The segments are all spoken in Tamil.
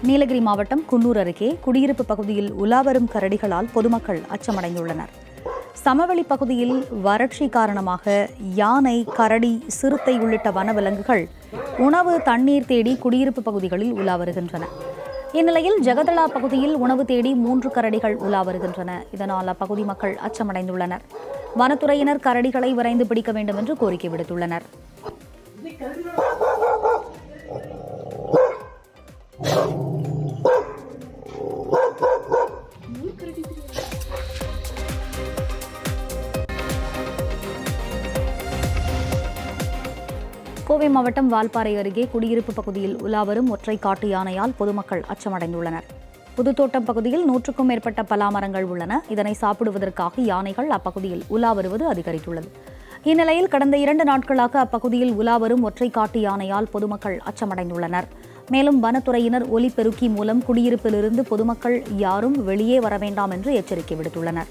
நீலகிரி மாவட்டம் குன்னூர் அருகே குடியிருப்பு பகுதியில் உலாவரும் கரடிகளால் பொதுமக்கள் அச்சமடைந்துள்ளனர் சமவெளி பகுதியில் வறட்சி காரணமாக யானை கரடி சிறுத்தை உள்ளிட்ட வனவிலங்குகள் உணவு தண்ணீர் தேடி குடியிருப்பு பகுதிகளில் உலா வருகின்றன இந்நிலையில் ஜெகதலா பகுதியில் உணவு தேடி மூன்று கரடிகள் உலா வருகின்றன இதனால் அப்பகுதி மக்கள் அச்சமடைந்துள்ளனர் வனத்துறையினர் கரடிகளை விரைந்து பிடிக்க வேண்டும் என்று கோரிக்கை விடுத்துள்ளனர் கோவை மாவட்டம் வால்பாறை அருகே குடியிருப்பு பகுதியில் உலாவரும் ஒற்றை காட்டு யானையால் பொதுமக்கள் அச்சமடைந்துள்ளனர் புதுத்தோட்டம் பகுதியில் நூற்றுக்கும் மேற்பட்ட பலா மரங்கள் உள்ளன இதனை சாப்பிடுவதற்காக யானைகள் அப்பகுதியில் உலா வருவது அதிகரித்துள்ளது இந்நிலையில் கடந்த இரண்டு நாட்களாக அப்பகுதியில் உலாவரும் ஒற்றை காட்டு யானையால் பொதுமக்கள் அச்சமடைந்துள்ளனர் மேலும் வனத்துறையினர் ஒலிபெருக்கி மூலம் குடியிருப்பிலிருந்து பொதுமக்கள் யாரும் வெளியே வர வேண்டாம் என்று எச்சரிக்கை விடுத்துள்ளனர்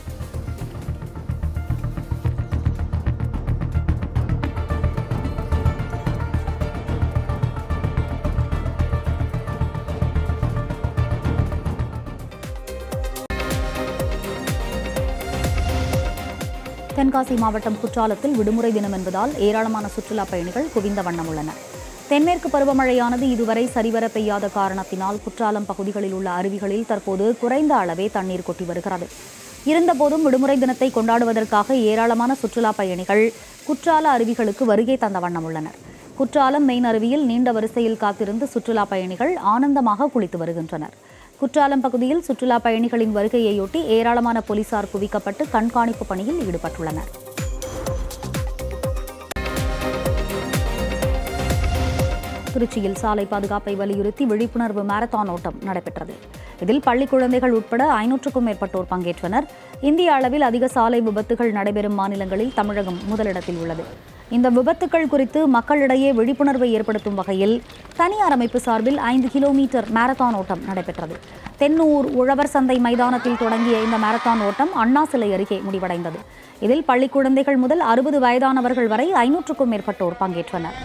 தென்காசி மாவட்டம் குற்றாலத்தில் விடுமுறை தினம் என்பதால் ஏராளமான சுற்றுலா பயணிகள் குவிந்த வண்ணம் உள்ளனர் தென்மேற்கு பருவமழையானது இதுவரை சரிவர பெய்யாத காரணத்தினால் குற்றாலம் பகுதிகளில் உள்ள அருவிகளில் தற்போது குறைந்த அளவே தண்ணீர் கொட்டி வருகிறது இருந்தபோதும் விடுமுறை தினத்தை கொண்டாடுவதற்காக ஏராளமான சுற்றுலா பயணிகள் குற்றால அருவிகளுக்கு வருகை தந்த வண்ணம் உள்ளனர் குற்றாலம் மெயின் அருவியில் நீண்ட வரிசையில் காத்திருந்து சுற்றுலா பயணிகள் ஆனந்தமாக குளித்து வருகின்றனர் குற்றாலம் பகுதியில் சுற்றுலா பயணிகளின் வருகையையொட்டி ஏராளமான போலீசார் குவிக்கப்பட்டு கண்காணிப்பு பணியில் ஈடுபட்டுள்ளனர் திருச்சியில் சாலை பாதுகாப்பை வலியுறுத்தி விழிப்புணர்வு மாரத்தான் ஓட்டம் நடைபெற்றது இதில் பள்ளி குழந்தைகள் உட்பட ஐநூற்றுக்கும் மேற்பட்டோர் பங்கேற்றனர் இந்திய அளவில் அதிக சாலை விபத்துகள் நடைபெறும் மாநிலங்களில் தமிழகம் முதலிடத்தில் உள்ளது இந்த விபத்துக்கள் குறித்து மக்களிடையே விழிப்புணர்வை ஏற்படுத்தும் வகையில் தனியார் அமைப்பு சார்பில் ஐந்து கிலோமீட்டர் மாரத்தான் ஓட்டம் நடைபெற்றது தென்னூர் உழவர் சந்தை மைதானத்தில் தொடங்கிய இந்த மாரத்தான் ஓட்டம் அண்ணா சிலை அருகே முடிவடைந்தது இதில் பள்ளி குழந்தைகள் முதல் அறுபது வயதானவர்கள் வரை ஐநூற்றுக்கும் மேற்பட்டோர் பங்கேற்றனர்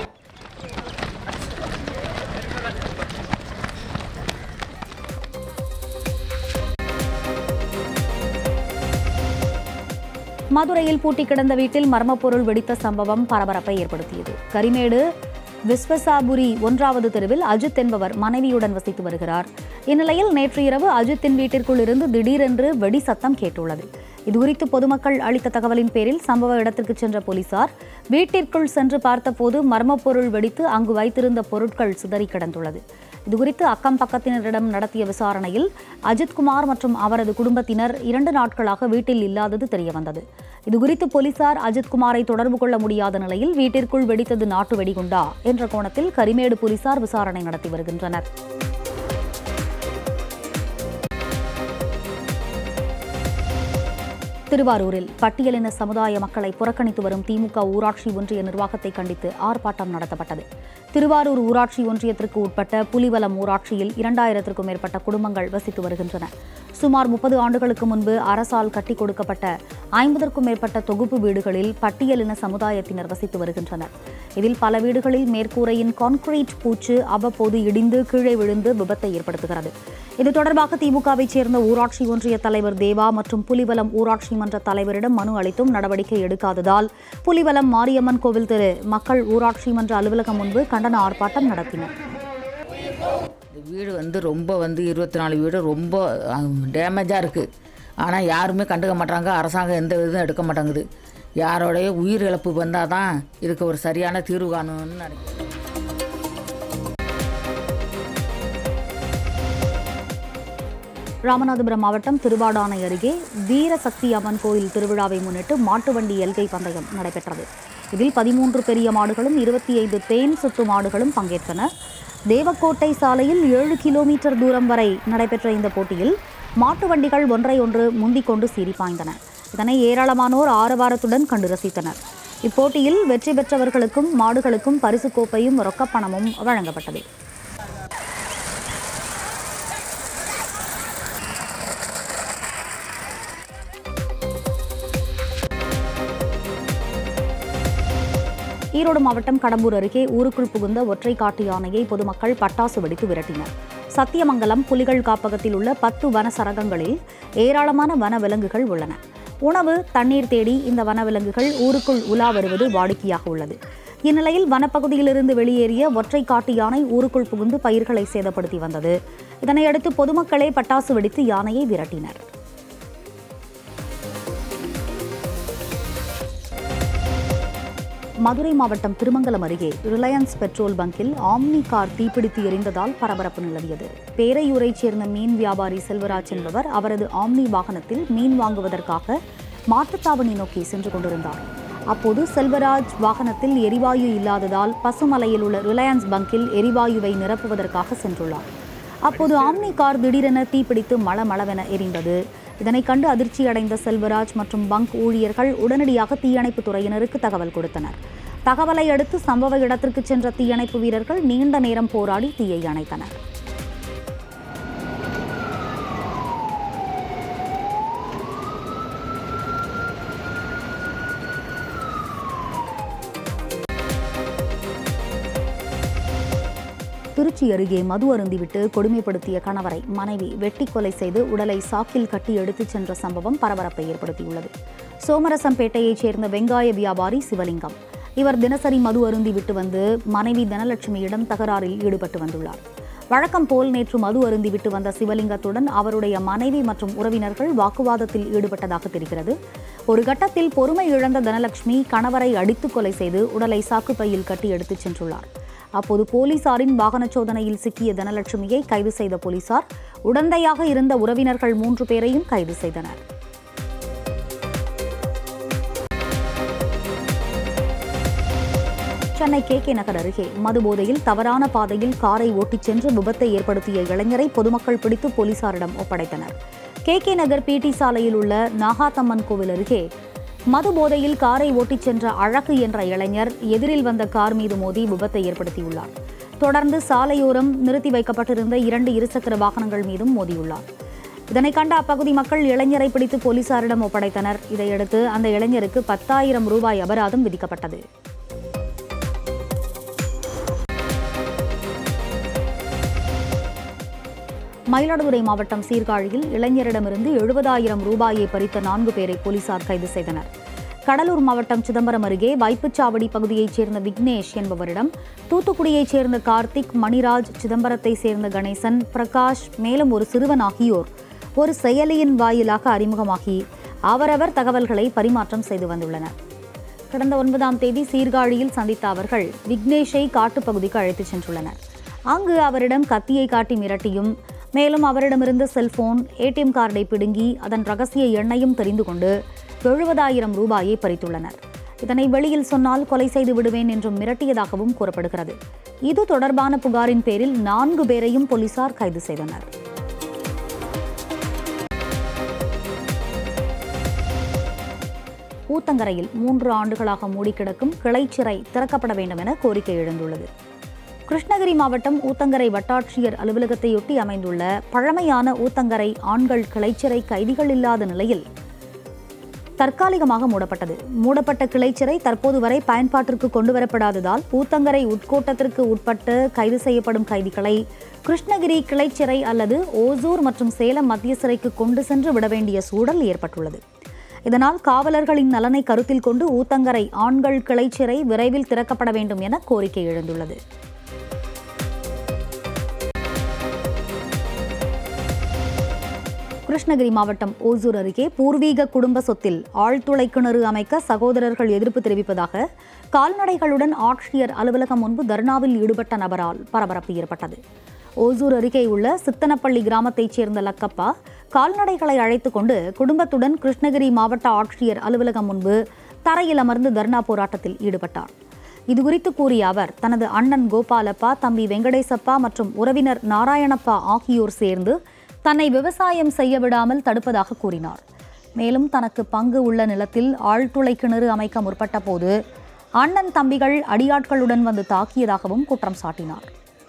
மதுரையில் பூட்டி கிடந்த வீட்டில் மர்மப் பொருள் வெடித்த சம்பவம் பரபரப்பை ஏற்படுத்தியது கரிமேடு விஸ்வசாபுரி ஒன்றாவது தெருவில் அஜித் என்பவர் மனைவியுடன் வசித்து வருகிறார் இந்நிலையில் நேற்று இரவு அஜித்தின் வீட்டிற்குள் இருந்து திடீரென்று வெடி சத்தம் கேட்டுள்ளது இதுகுறித்து பொதுமக்கள் அளித்த தகவலின் பேரில் சம்பவ இடத்திற்கு சென்ற போலீசார் வீட்டிற்குள் சென்று பார்த்தபோது மர்மப் பொருள் வெடித்து அங்கு வைத்திருந்த பொருட்கள் சிதறி கிடந்துள்ளது இதுகுறித்து அக்கம் பக்கத்தினரிடம் நடத்திய விசாரணையில் அஜித்குமார் மற்றும் அவரது குடும்பத்தினர் இரண்டு நாட்களாக வீட்டில் இல்லாதது தெரியவந்தது இதுகுறித்து போலீசார் அஜித்குமாரை தொடர்பு கொள்ள முடியாத நிலையில் வீட்டிற்குள் வெடித்தது நாட்டு வெடிகுண்டா என்ற கோணத்தில் கரிமேடு போலீசார் விசாரணை நடத்தி வருகின்றனர் திருவாரூரில் பட்டியலின சமுதாய மக்களை புறக்கணித்து வரும் திமுக ஊராட்சி ஒன்றிய நிர்வாகத்தை கண்டித்து ஆர்ப்பாட்டம் நடத்தப்பட்டது திருவாரூர் ஊராட்சி ஒன்றியத்திற்கு உட்பட்ட புலிவலம் ஊராட்சியில் இரண்டாயிரத்திற்கும் மேற்பட்ட குடும்பங்கள் வசித்து வருகின்றன சுமார் முப்பது ஆண்டுகளுக்கு முன்பு அரசால் கட்டிக் கொடுக்கப்பட்ட ஐம்பதற்கும் மேற்பட்ட தொகுப்பு வீடுகளில் பட்டியலின சமுதாயத்தினர் வசித்து வருகின்றனர் இதில் பல வீடுகளில் மேற்கூரையின் கான்கிரீட் பூச்சு அவ்வப்போது இடிந்து கீழே விழுந்து விபத்தை ஏற்படுத்துகிறது இது தொடர்பாக திமுகவைச் சேர்ந்த ஊராட்சி ஒன்றிய தலைவர் தேவா மற்றும் புலிவலம் ஊராட்சி மன்ற தலைவரிடம் மனு அளித்தும் நடவடிக்கை எடுக்காததால் புலிவலம் மாரியம்மன் கோவில் தெரு மக்கள் ஊராட்சி மன்ற அலுவலகம் முன்பு கண்டன ஆர்ப்பாட்டம் நடத்தினர் இந்த வீடு வந்து ரொம்ப வந்து இருபத்தி நாலு வீடு ரொம்ப டேமேஜாக இருக்குது ஆனால் யாருமே கண்டுக்க மாட்டாங்க அரசாங்கம் எந்த இதுவும் எடுக்க மாட்டேங்குது யாரோடைய உயிர் இழப்பு வந்தால் தான் இதுக்கு ஒரு சரியான தீர்வு காணணும்னு நினைக்கிறேன் ராமநாதபுரம் மாவட்டம் திருவாடானை அருகே வீரசக்தி அம்மன் கோயில் திருவிழாவை முன்னிட்டு மாட்டு வண்டி எல்கை பந்தயம் நடைபெற்றது இதில் பதிமூன்று பெரிய மாடுகளும் இருபத்தி ஐந்து தேன் சுத்து மாடுகளும் பங்கேற்றன தேவக்கோட்டை சாலையில் ஏழு கிலோமீட்டர் தூரம் வரை நடைபெற்ற இந்த போட்டியில் மாட்டு வண்டிகள் ஒன்றை ஒன்று முந்திக் கொண்டு சீறி பாய்ந்தன இதனை ஏராளமானோர் ஆரவாரத்துடன் கண்டு ரசித்தனர் இப்போட்டியில் வெற்றி பெற்றவர்களுக்கும் மாடுகளுக்கும் பரிசுக் கோப்பையும் ரொக்கப்பணமும் வழங்கப்பட்டது ஈரோடு மாவட்டம் கடம்பூர் அருகே ஊருக்குள் புகுந்த ஒற்றை காட்டு யானையை பொதுமக்கள் பட்டாசு வெடித்து விரட்டினர் சத்தியமங்கலம் புலிகள் காப்பகத்தில் உள்ள பத்து வன சரகங்களில் ஏராளமான வனவிலங்குகள் உள்ளன உணவு தண்ணீர் தேடி இந்த வனவிலங்குகள் ஊருக்குள் உலா வருவது வாடிக்கையாக உள்ளது இந்நிலையில் வனப்பகுதியிலிருந்து வெளியேறிய ஒற்றை காட்டு யானை ஊருக்குள் புகுந்து பயிர்களை சேதப்படுத்தி வந்தது இதனையடுத்து பொதுமக்களே பட்டாசு வெடித்து யானையை விரட்டினர் மதுரை மாவட்டம் திருமங்கலம் அருகே ரிலையன்ஸ் பெட்ரோல் பங்கில் ஆம்னி கார் தீப்பிடித்து எரிந்ததால் பரபரப்பு நிலவியது பேரையூரைச் சேர்ந்த மீன் வியாபாரி செல்வராஜ் என்பவர் அவரது ஆம்னி வாகனத்தில் மீன் வாங்குவதற்காக மாட்டுத்தாவணி நோக்கி சென்று கொண்டிருந்தார் அப்போது செல்வராஜ் வாகனத்தில் எரிவாயு இல்லாததால் பசுமலையில் உள்ள ரிலையன்ஸ் பங்கில் எரிவாயுவை நிரப்புவதற்காக சென்றுள்ளார் அப்போது ஆம்னி கார் திடீரென தீப்பிடித்து மளமளவென எரிந்தது இதனை கண்டு அதிர்ச்சியடைந்த செல்வராஜ் மற்றும் பங்க் ஊழியர்கள் உடனடியாக தீயணைப்பு துறையினருக்கு தகவல் கொடுத்தனர் தகவலை அடுத்து சம்பவ இடத்திற்கு சென்ற தீயணைப்பு வீரர்கள் நீண்ட நேரம் போராடி தீயை அணைத்தனர் திருச்சி அருகே மது அருந்திவிட்டு கொடுமைப்படுத்திய கணவரை மனைவி வெட்டி கொலை செய்து உடலை சாக்கில் கட்டி எடுத்துச் சென்ற சம்பவம் பரபரப்பை ஏற்படுத்தியுள்ளது சோமரசம்பேட்டையைச் சேர்ந்த வெங்காய வியாபாரி சிவலிங்கம் இவர் தினசரி மது அருந்தி விட்டு வந்து மனைவி தனலட்சுமியிடம் தகராறில் ஈடுபட்டு வந்துள்ளார் வழக்கம் போல் நேற்று மது அருந்தி விட்டு வந்த சிவலிங்கத்துடன் அவருடைய மனைவி மற்றும் உறவினர்கள் வாக்குவாதத்தில் ஈடுபட்டதாக தெரிகிறது ஒரு கட்டத்தில் பொறுமை இழந்த தனலட்சுமி கணவரை அடித்து கொலை செய்து உடலை சாக்குப்பையில் கட்டி எடுத்துச் சென்றுள்ளார் அப்போது போலீசாரின் வாகன சோதனையில் சிக்கிய தனலட்சுமியை கைது செய்த போலீசார் உடந்தையாக இருந்த உறவினர்கள் மூன்று பேரையும் கைது செய்தனர் சென்னை கே கே நகர் அருகே மதுபோதையில் தவறான பாதையில் காரை ஓட்டிச் சென்று விபத்தை ஏற்படுத்திய இளைஞரை பொதுமக்கள் பிடித்து போலீசாரிடம் ஒப்படைத்தனர் கே கே நகர் பிடி சாலையில் உள்ள நாகாத்தம்மன் கோவில் அருகே மது போதையில் காரை ஓட்டிச் சென்ற அழகு என்ற இளைஞர் எதிரில் வந்த கார் மீது மோதி விபத்தை ஏற்படுத்தியுள்ளார் தொடர்ந்து சாலையோரம் நிறுத்தி வைக்கப்பட்டிருந்த இரண்டு இருசக்கர வாகனங்கள் மீதும் மோதியுள்ளார் இதனை கண்ட அப்பகுதி மக்கள் இளைஞரை பிடித்து போலீசாரிடம் ஒப்படைத்தனர் இதையடுத்து அந்த இளைஞருக்கு பத்தாயிரம் ரூபாய் அபராதம் விதிக்கப்பட்டது மயிலாடுதுறை மாவட்டம் சீர்காழியில் இளைஞரிடமிருந்து எழுபதாயிரம் ரூபாயை பறித்த நான்கு பேரை போலீசார் கைது செய்தனர் கடலூர் மாவட்டம் சிதம்பரம் அருகே வைப்புச்சாவடி பகுதியைச் சேர்ந்த விக்னேஷ் என்பவரிடம் தூத்துக்குடியைச் சேர்ந்த கார்த்திக் மணிராஜ் சிதம்பரத்தை சேர்ந்த கணேசன் பிரகாஷ் மேலும் ஒரு சிறுவன் ஆகியோர் ஒரு செயலியின் வாயிலாக அறிமுகமாகி அவரவர் தகவல்களை பரிமாற்றம் செய்து வந்துள்ளனர் கடந்த ஒன்பதாம் தேதி சீர்காழியில் சந்தித்த அவர்கள் விக்னேஷை காட்டுப்பகுதிக்கு அழைத்துச் சென்றுள்ளனர் அங்கு அவரிடம் கத்தியை காட்டி மிரட்டியும் மேலும் அவரிடமிருந்த செல்போன் ஏடிஎம் கார்டை பிடுங்கி அதன் ரகசிய எண்ணையும் தெரிந்து கொண்டு எழுபதாயிரம் ரூபாயை பறித்துள்ளனர் இதனை வெளியில் சொன்னால் கொலை செய்து விடுவேன் என்றும் மிரட்டியதாகவும் கூறப்படுகிறது இது தொடர்பான புகாரின் பேரில் நான்கு பேரையும் போலீசார் கைது செய்தனர் ஊத்தங்கரையில் மூன்று ஆண்டுகளாக மூடி கிடக்கும் கிளைச்சிறை திறக்கப்பட வேண்டும் என கோரிக்கை எழுந்துள்ளது கிருஷ்ணகிரி மாவட்டம் ஊத்தங்கரை வட்டாட்சியர் அலுவலகத்தையொட்டி அமைந்துள்ள பழமையான ஊத்தங்கரை ஆண்கள் கிளைச்சிறை கைதிகள் இல்லாத நிலையில் தற்காலிகமாக மூடப்பட்டது மூடப்பட்ட கிளைச்சிறை தற்போது வரை பயன்பாட்டிற்கு கொண்டுவரப்படாததால் ஊத்தங்கரை உட்கோட்டத்திற்கு உட்பட்டு கைது செய்யப்படும் கைதிகளை கிருஷ்ணகிரி கிளைச்சிறை அல்லது ஓசூர் மற்றும் சேலம் மத்திய சிறைக்கு கொண்டு சென்று விட வேண்டிய சூழல் ஏற்பட்டுள்ளது இதனால் காவலர்களின் நலனை கருத்தில் கொண்டு ஊத்தங்கரை ஆண்கள் கிளைச்சிறை விரைவில் திறக்கப்பட வேண்டும் என கோரிக்கை எழுந்துள்ளது கிருஷ்ணகிரி மாவட்டம் ஓசூர் அருகே பூர்வீக குடும்ப சொத்தில் ஆழ்துளை கிணறு அமைக்க சகோதரர்கள் எதிர்ப்பு தெரிவிப்பதாக கால்நடைகளுடன் ஆட்சியர் அலுவலகம் முன்பு தர்ணாவில் ஈடுபட்ட நபரால் பரபரப்பு ஏற்பட்டது ஓசூர் அருகே உள்ள சித்தனப்பள்ளி கிராமத்தைச் சேர்ந்த லக்கப்பா கால்நடைகளை அழைத்து கொண்டு குடும்பத்துடன் கிருஷ்ணகிரி மாவட்ட ஆட்சியர் அலுவலகம் முன்பு தரையில் அமர்ந்து தர்ணா போராட்டத்தில் ஈடுபட்டார் இதுகுறித்து கூறிய அவர் தனது அண்ணன் கோபாலப்பா தம்பி வெங்கடேசப்பா மற்றும் உறவினர் நாராயணப்பா ஆகியோர் சேர்ந்து தன்னை விவசாயம் செய்ய விடாமல் தடுப்பதாக கூறினார் மேலும் தனக்கு பங்கு உள்ள நிலத்தில் ஆழ்துளை கிணறு அமைக்க முற்பட்ட போது அண்ணன் தம்பிகள் அடியாட்களுடன் வந்து தாக்கியதாகவும் குற்றம் சாட்டினார்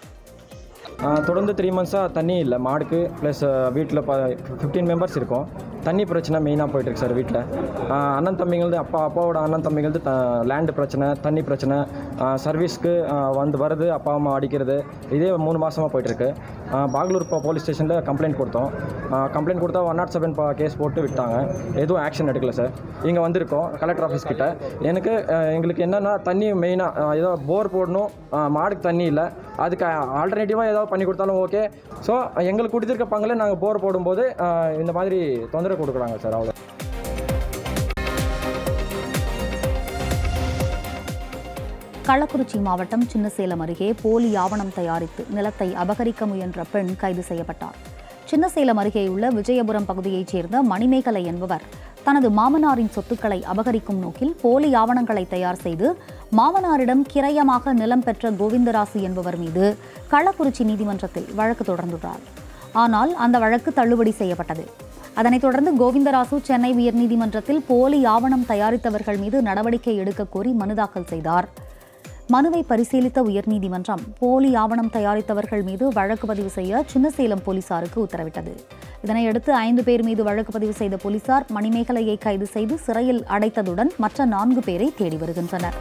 ஆஹ் தொடர்ந்து த்ரீ மந்த்ஸாக தண்ணி இல்லை மாடுக்கு ப்ளஸ் வீட்டில் ப ஃபிஃப்டீன் மெம்பர்ஸ் இருக்கோம் தண்ணி பிரச்சனை மெயினாக போயிட்டுருக்கு சார் வீட்டில் அண்ணன் தம்பிங்களது அப்பா அப்பாவோட அண்ணன் தம்பிங்களது த லேண்டு பிரச்சனை தண்ணி பிரச்சனை சர்வீஸ்க்கு வந்து வருது அப்பா அம்மா அடிக்கிறது இதே மூணு மாதமாக போயிட்டுருக்கு பாகலூர் இப்போ போலீஸ் ஸ்டேஷனில் கம்ப்ளைண்ட் கொடுத்தோம் கம்ப்ளைண்ட் கொடுத்தா ஒன் நாட் செவன் கேஸ் போட்டு விட்டாங்க எதுவும் ஆக்ஷன் எடுக்கல சார் இங்கே வந்திருக்கோம் கலெக்டர் ஆஃபீஸ் கிட்ட எனக்கு அஹ், எங்களுக்கு என்னென்னா தண்ணி மெயினாக ஏதோ போர் போடணும் அஹ், மாடுக்கு தண்ணி இல்லை அதுக்கு ஆல்டர்னேட்டிவாக ஏதாவது பண்ணி கொடுத்தாலும் ஓகே ஸோ எங்களுக்கு கொடுத்துருக்க பங்கில் நாங்கள் போர் போடும்போது அஹ், இந்த மாதிரி தொந்தரவு கொடுக்குறாங்க சார் அவ்வளோ கள்ளக்குறிச்சி மாவட்டம் சின்னசேலம் அருகே போலி ஆவணம் தயாரித்து நிலத்தை அபகரிக்க முயன்ற பெண் கைது செய்யப்பட்டார் சின்னசேலம் அருகேயுள்ள விஜயபுரம் பகுதியைச் சேர்ந்த மணிமேகலை என்பவர் தனது மாமனாரின் சொத்துக்களை அபகரிக்கும் நோக்கில் போலி ஆவணங்களை தயார் செய்து மாமனாரிடம் கிரயமாக நிலம் பெற்ற கோவிந்தராசு என்பவர் மீது கள்ளக்குறிச்சி நீதிமன்றத்தில் வழக்கு தொடர்ந்துள்ளார் ஆனால் அந்த வழக்கு தள்ளுபடி செய்யப்பட்டது அதனைத் தொடர்ந்து கோவிந்தராசு சென்னை உயர்நீதிமன்றத்தில் போலி ஆவணம் தயாரித்தவர்கள் மீது நடவடிக்கை எடுக்க கோரி மனு தாக்கல் செய்தார் மனுவை பரிசீலித்த உயர்நீதிமன்றம் போலி ஆவணம் தயாரித்தவர்கள் மீது வழக்கு பதிவு செய்ய சின்னசேலம் போலீசாருக்கு உத்தரவிட்டது இதனையடுத்து ஐந்து பேர் மீது வழக்கு பதிவு செய்த போலீசார் மணிமேகலையை கைது செய்து சிறையில் அடைத்ததுடன் மற்ற நான்கு பேரை தேடி வருகின்றனர்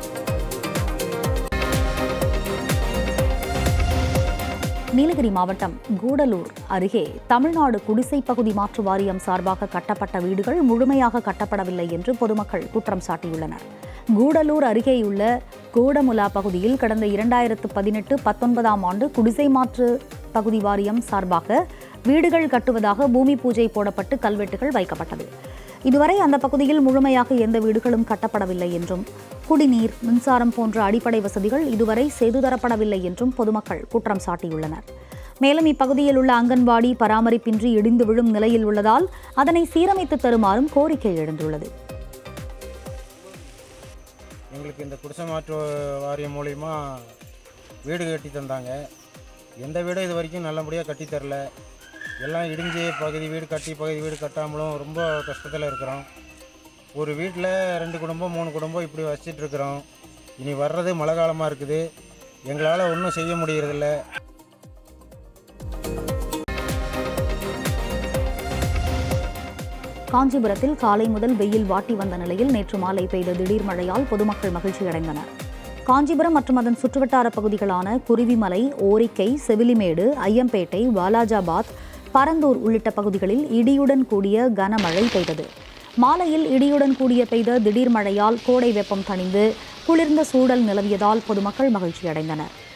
நீலகிரி மாவட்டம் கூடலூர் அருகே தமிழ்நாடு குடிசை பகுதி மாற்று வாரியம் சார்பாக கட்டப்பட்ட வீடுகள் முழுமையாக கட்டப்படவில்லை என்று பொதுமக்கள் குற்றம் சாட்டியுள்ளனர் கூடலூர் அருகேயுள்ள கூடமுலா பகுதியில் கடந்த இரண்டாயிரத்து பதினெட்டு பத்தொன்பதாம் ஆண்டு குடிசை மாற்று பகுதி வாரியம் சார்பாக வீடுகள் கட்டுவதாக பூமி பூஜை போடப்பட்டு கல்வெட்டுகள் வைக்கப்பட்டது இதுவரை அந்த பகுதியில் முழுமையாக எந்த வீடுகளும் கட்டப்படவில்லை என்றும் குடிநீர் மின்சாரம் போன்ற அடிப்படை வசதிகள் இதுவரை செய்து தரப்படவில்லை என்றும் பொதுமக்கள் குற்றம் சாட்டியுள்ளனர் மேலும் இப்பகுதியில் உள்ள அங்கன்வாடி பராமரிப்பின்றி இடிந்து விழும் நிலையில் உள்ளதால் அதனை சீரமைத்து தருமாறும் கோரிக்கை எழுந்துள்ளது எங்களுக்கு இந்த குடிசை மாற்று வாரியம் மூலிமா வீடு கட்டி தந்தாங்க எந்த வீடும் இது வரைக்கும் நல்லபடியாக கட்டி தரல எல்லாம் இடிஞ்சு பகுதி வீடு கட்டி பகுதி வீடு கட்டாமலும் ரொம்ப கஷ்டத்தில் இருக்கிறோம் ஒரு வீட்டில் ரெண்டு குடும்பம் மூணு குடும்பம் இப்படி வச்சிட்டு இருக்கிறோம் இனி வர்றது மழை காலமாக இருக்குது எங்களால் ஒன்றும் செய்ய முடியறதில்ல காஞ்சிபுரத்தில் காலை முதல் வெயில் வாட்டி வந்த நிலையில் நேற்று மாலை பெய்த திடீர் மழையால் பொதுமக்கள் மகிழ்ச்சியடைந்தனர் காஞ்சிபுரம் மற்றும் அதன் சுற்றுவட்டார பகுதிகளான குருவிமலை ஓரிக்கை செவிலிமேடு ஐயம்பேட்டை வாலாஜாபாத் பரந்தூர் உள்ளிட்ட பகுதிகளில் இடியுடன் கூடிய கனமழை பெய்தது மாலையில் இடியுடன் கூடிய பெய்த திடீர் மழையால் கோடை வெப்பம் தணிந்து குளிர்ந்த சூழல் நிலவியதால் பொதுமக்கள் மகிழ்ச்சியடைந்தனர்